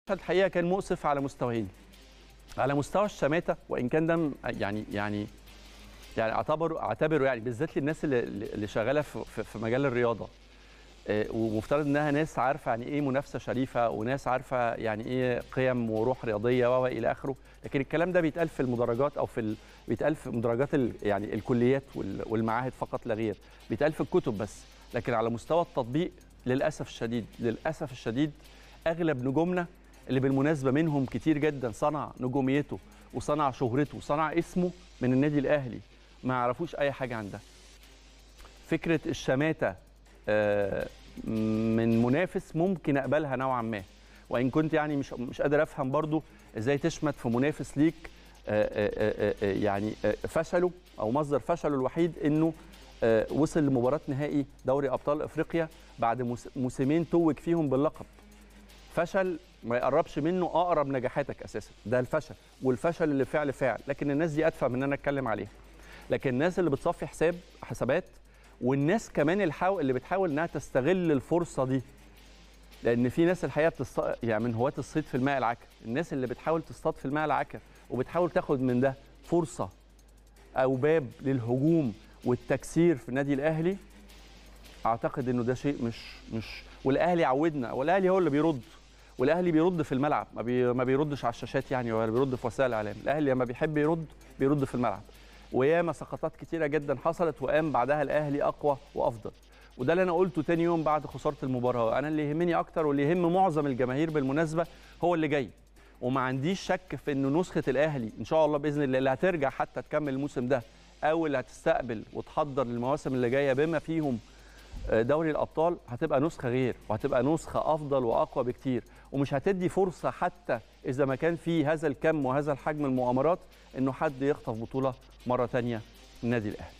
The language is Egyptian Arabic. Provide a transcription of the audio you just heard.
الحقيقه كان مؤسف على مستويين على مستوى الشماته وان كان ده م- يعني يعني يعني اعتبره اعتبره يعني بالذات للناس اللي, اللي شغاله في, في- في مجال الرياضه آه، ومفترض انها ناس عارفه يعني ايه منافسه شريفه وناس عارفه يعني ايه قيم وروح رياضيه و الى اخره لكن الكلام ده بيتقال في المدرجات او في ال... بيتقال في مدرجات ال... يعني الكليات وال... والمعاهد فقط لا غير بيتقال في الكتب بس لكن على مستوى التطبيق للاسف الشديد للاسف الشديد اغلب نجومنا اللي بالمناسبه منهم كتير جدا صنع نجوميته وصنع شهرته وصنع اسمه من النادي الاهلي ما يعرفوش اي حاجه عن ده فكره الشماته آه، من منافس ممكن اقبلها نوعا ما وان كنت يعني مش مش قادر افهم برضو ازاي تشمت في منافس ليك آه، آه، آه، آه، يعني آه، فشله او مصدر فشله الوحيد انه آه، وصل لمباراه نهائي دوري ابطال افريقيا بعد موس- موسمين توج فيهم باللقب فشل ما يقربش منه اقرب نجاحاتك اساسا ده الفشل والفشل اللي فعل فاعل لكن الناس دي ادفع من ان انا اتكلم عليها لكن الناس اللي بتصفي حساب حسابات والناس كمان الحاول اللي بتحاول انها تستغل الفرصه دي لان في ناس الحقيقه بتص... يعني من هواة الصيد في الماء العكر الناس اللي بتحاول تصطاد في الماء العكر وبتحاول تاخد من ده فرصه او باب للهجوم والتكسير في النادي الاهلي اعتقد انه ده شيء مش مش والاهلي عودنا والاهلي هو اللي بيرد والاهلي بيرد في الملعب ما, بي... ما بيردش على الشاشات يعني ولا بيرد في وسائل الاعلام الاهلي لما بيحب يرد بيرد في الملعب وياما سقطات كتيره جدا حصلت وقام بعدها الاهلي اقوى وافضل وده اللي انا قلته تاني يوم بعد خساره المباراه انا اللي يهمني اكتر واللي يهم معظم الجماهير بالمناسبه هو اللي جاي وما عنديش شك في انه نسخه الاهلي ان شاء الله باذن الله اللي هترجع حتى تكمل الموسم ده او اللي هتستقبل وتحضر للمواسم اللي جايه بما فيهم دوري الابطال هتبقى نسخه غير وهتبقى نسخه افضل واقوى بكتير ومش هتدي فرصه حتى اذا ما كان في هذا الكم وهذا الحجم المؤامرات انه حد يخطف بطوله مره تانية النادي الاهلي